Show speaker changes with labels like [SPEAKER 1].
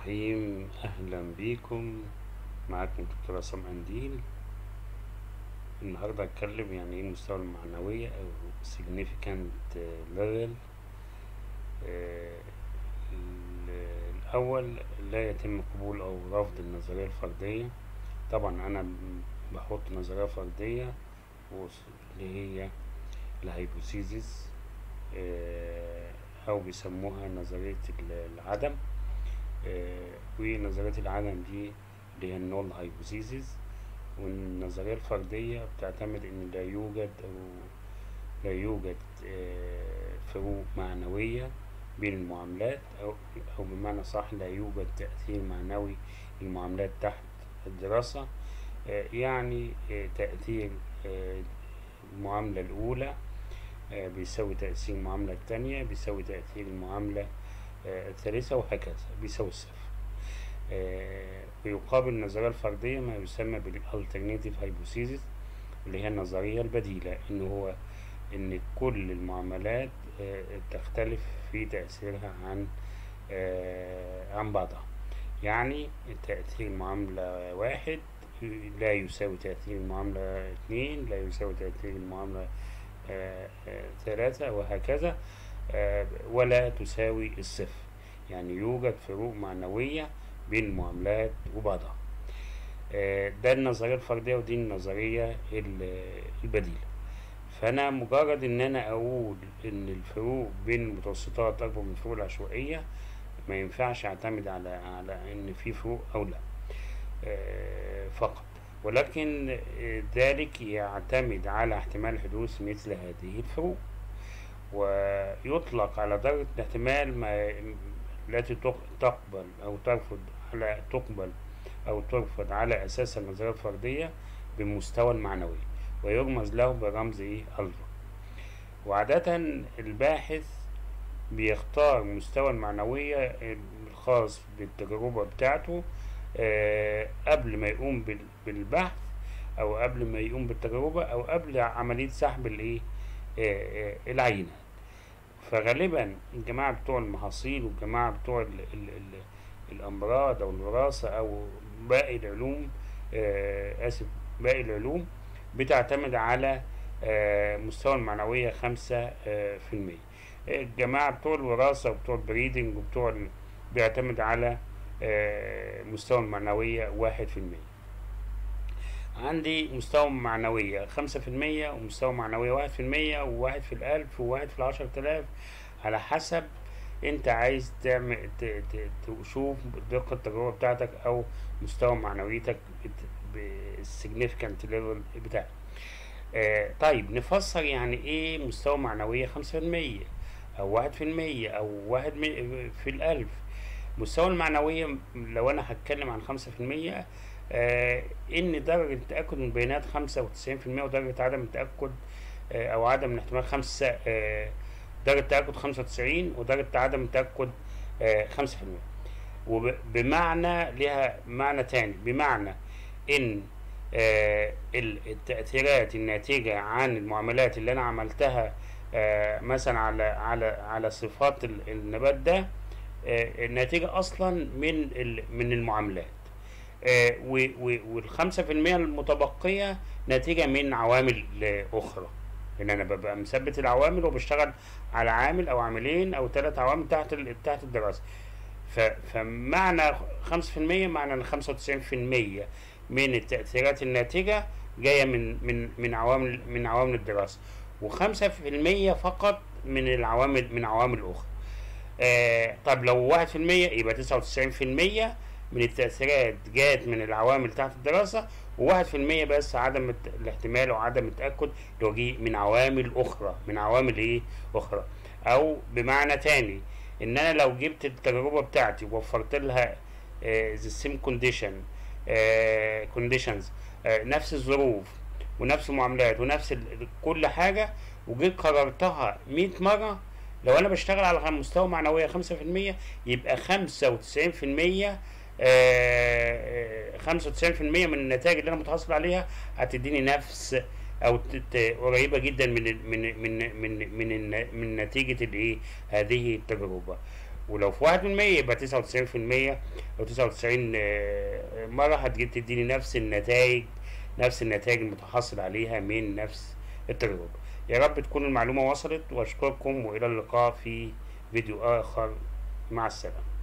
[SPEAKER 1] الرحيم أهلا بيكم معاكم دكتور عصام قنديل النهاردة هتكلم يعني ايه المستوى المعنوية أو significant level آه، ال- الأول لا يتم قبول أو رفض النظرية الفردية طبعا أنا ب- بحط نظرية فردية وس- اللي هي الهايبوثيسيس آه، أو بيسموها نظرية ال- العدم آه، ونظرية العدم دي اللي هي النول هايبوثيسيس والنظرية الفردية بتعتمد إن لا يوجد أو لا يوجد آه، فروق معنوية بين المعاملات أو أو بمعنى صح لا يوجد تأثير معنوي للمعاملات تحت الدراسة آه، يعني آه، تأثير آه، المعاملة الأولى آه، بيساوي تأثير المعاملة التانية بيساوي تأثير المعاملة آه، الثالثة وهكذا بيساوي الصفر آه، ويقابل النظرية الفردية ما يسمى بالالترناتيف هايبوثيسيس اللي هي النظرية البديلة إن هو إن كل المعاملات آه، تختلف في تأثيرها عن آه، عن بعضها يعني تأثير معاملة واحد لا يساوي تأثير المعاملة اتنين لا يساوي تأثير المعاملة آه، آه، ثلاثة وهكذا آه، ولا تساوي الصفر يعني يوجد فروق معنوية بين المعاملات وبعضها آه، ده النظرية الفردية ودي النظرية ال- البديلة فأنا مجرد إن أنا أقول إن الفروق بين المتوسطات أكبر من الفروق العشوائية ما ينفعش أعتمد على على إن في فروق أو لأ آه، فقط ولكن آه، ذلك يعتمد على احتمال حدوث مثل هذه الفروق ويطلق على درجة الاحتمال ما التي تق- تقبل أو ترفض على تقبل أو ترفض على أساس النظرية الفردية بالمستوى المعنوي ويرمز له برمز إيه ألفا وعادة الباحث بيختار مستوى المعنوية الخاص بالتجربة بتاعته آه، قبل ما يقوم بال- بالبحث أو قبل ما يقوم بالتجربة أو قبل عملية سحب الإيه آه، آه، العينة فغالبا الجماعة بتوع المحاصيل والجماعة بتوع ال ال ال الأمراض أو الوراثة أو باقي العلوم آه آسف باقي العلوم بتعتمد على آه مستوى المعنوية خمسة آه في المية الجماعة بتوع الوراثة وبتوع البريدنج وبتوع ال- بيعتمد على آه مستوى المعنوية واحد في المية عندي مستوى معنوية خمسة في المية ومستوى معنوية واحد في المية وواحد في الألف وواحد في العشرة آلاف على حسب انت عايز تعمل ت- ت- تشوف دقة التجربة بتاعتك أو مستوى معنويتك بالسيجنيفيكانت ليفل بتاعك آه طيب نفسر يعني ايه مستوى معنوية خمسة في المية أو واحد في المية أو واحد من- في الألف مستوى المعنوية لو أنا هتكلم عن خمسة في المية آه إن درجة التأكد من البيانات خمسة وتسعين في المية ودرجة عدم التأكد آه أو عدم الاحتمال خمسة آه درجة تأكد خمسة وتسعين ودرجة عدم التأكد آه خمسة في المية وبمعنى لها معنى تاني بمعنى إن آه ال- التأثيرات الناتجة عن المعاملات اللي أنا عملتها آه مثلا على على على صفات ال- النبات ده آه الناتجة أصلا من ال- من المعاملات آه، و- و- والخمسة في المية المتبقية ناتجة من عوامل آه، أخرى إن أنا ببقى مثبت العوامل وبشتغل على عامل أو عاملين أو ثلاث عوامل تحت ال- تحت الدراسة ف- فمعنى خمسة في المية معنى إن خمسة وتسعين في المية من التأثيرات الناتجة جاية من من من عوامل من عوامل الدراسة وخمسة في المية فقط من العوامل من عوامل أخرى آه طب لو واحد في المية يبقى تسعة وتسعين في المية من التأثيرات جات من العوامل تحت الدراسة وواحد في المية بس عدم الت- الاحتمال وعدم التأكد اللي هو جه من عوامل أخرى من عوامل إيه أخرى أو بمعنى تاني إن أنا لو جبت التجربة بتاعتي ووفرت لها آه the same condition آه conditions آه نفس الظروف ونفس المعاملات ونفس ال- كل حاجة وجيت كررتها 100 مرة لو انا بشتغل على مستوى معنوية خمسة في المية يبقى خمسة وتسعين في المية خمسة وتسعين في المية من النتائج اللي انا متحصل عليها هتديني نفس او ت- ت- قريبة جدا من ال- من من من من الن- من نتيجة الايه هذه التجربة ولو في واحد من مية يبقى تسعة وتسعين في المية أو تسعة وتسعين مرة هتجي تديني نفس النتائج نفس النتائج المتحصل عليها من نفس التجربة يا رب تكون المعلومة وصلت وأشكركم وإلى اللقاء في فيديو آخر مع السلامة